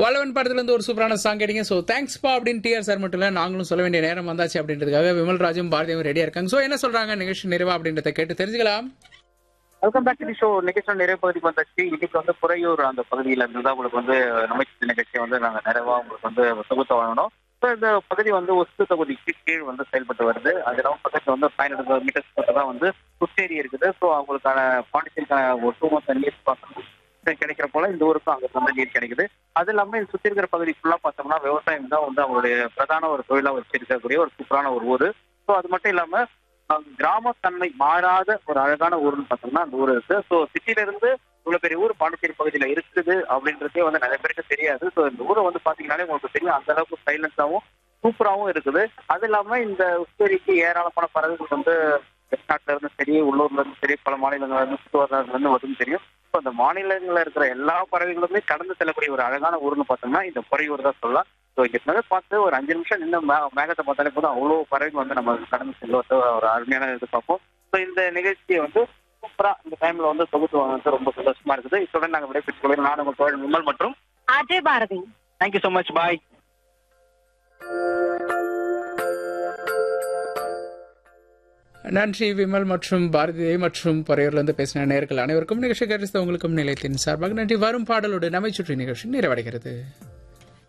வளவன் படத்துலேருந்து ஒரு சூப்பரான சாங் கேட்டீங்க ஸோ தேங்க்ஸ்பா அப்படின்னு டிஆர் சார் மட்டும் இல்லை நாங்களும் சொல்ல வேண்டிய நேரம் வந்தாச்சு அப்படின்றதுக்காக விமல்ராஜும் பாரதியும் ரெடியாக இருக்காங்க ஸோ என்ன சொல்கிறாங்க நிகழ்ச்சி நிறைவா அப்படின்றத கேட்டு தெரிஞ்சுக்கலாம் வெல்கம் பேக் டு ஷோ நிகழ்ச்சியோட நிறைய பகுதிக்கு வந்தாச்சு இன்னைக்கு வந்து புறையூர் அந்த பகுதியில இருந்து தான் உங்களுக்கு வந்து நமைச்சு நிகழ்ச்சியை வந்து நாங்க நிறைவா உங்களுக்கு வந்து தொகுத்து வழங்கணும் ஸோ இந்த பகுதி வந்து ஒசு தொகுதிக்கு கீழ் வந்து செயல்பட்டு வருது அது இல்லாமல் பக்கத்துல வந்து ஃபைவ் ஹண்ட்ரட் மீட்டர்ஸ் பக்கம் தான் வந்து குச்சேரி இருக்குது ஸோ அவங்களுக்கான பாண்டிச்சேரிக்கான ஒட்டுமொத்த நீர் பாசனம் கிடைக்கிற போல இந்த ஊருக்கும் அங்க வந்து நீர் கிடைக்குது அது இல்லாம இந்த சுத்தி இருக்கிற பகுதி ஃபுல்லா பார்த்தோம்னா விவசாயம் தான் வந்து அவங்களுடைய பிரதான ஒரு தொழிலா வச்சிருக்கக்கூடிய ஒரு சூப்பரான ஒரு ஊர் ஸோ அது மட்டும் இல்லாம அஹ், கிராமத்தன்மை மாறாத ஒரு அழகான ஊர்னு பார்த்தோம்னா அந்த ஊர் இருக்கு ஸோ சிட்டில இருந்து இவ்வளவு பெரிய ஊர் பாண்டிச்சேரி பகுதியில இருக்குது அப்படின்றதே வந்து நிறைய பேருக்கு தெரியாது ஸோ இந்த ஊரை வந்து பாத்தீங்கன்னாலே உங்களுக்கு தெரியும் அந்த அளவுக்கு சைலன்ஸாவும் சூப்பராகவும் இருக்குது அது இல்லாம இந்த உச்சேரிக்கு ஏராளமான பறவைகள் வந்து வெளிநாட்டுல இருந்து சரி உள்ளூர்ல இருந்து சரி பல மாநிலங்கள்ல இருந்து சுற்றுவட்டாரத்துல இருந்து வருதுன்னு தெரியும் ஸோ அந்த மாநிலங்கள்ல இருக்கிற எல்லா பறவைகளுமே கடந்து செல்லக்கூடிய ஒரு அழகான ஊர்னு பார்த்தோம்னா இந்த பொறையூர் தான் சொல்லலாம் ஸோ இங்க மேலே பார்த்து ஒரு அஞ்சு நிமிஷம் நின்று மே மேகத்தை பார்த்தாலே போதும் அவ்வளோ பறவைகள் வந்து நம்ம கடந்து செல்வது ஒரு அருமையான இது பார்ப்போம் ஸோ இந்த நிகழ்ச்சியை வந்து சூப்பரா இந்த டைம்ல வந்து தொகுத்து வந்து ரொம்ப சந்தோஷமா இருக்குது இத்துடன் நாங்கள் விடைபெற்றுக் கொள்கிறோம் நான் உங்கள் தோழன் விமல் மற்றும் Ajay Bharathi thank you so much bye நன்றி விமல் மற்றும் பாரதி மற்றும் பறையூர்லேருந்து பேசின நேர்கள் அனைவருக்கும் நிகழ்ச்சி கருத்து உங்களுக்கும் நிலையத்தின் சார்பாக நன்றி வரும் பாடலோடு நம்மை சுற்றி நிகழ்ச்சி நிறைவடைகிறது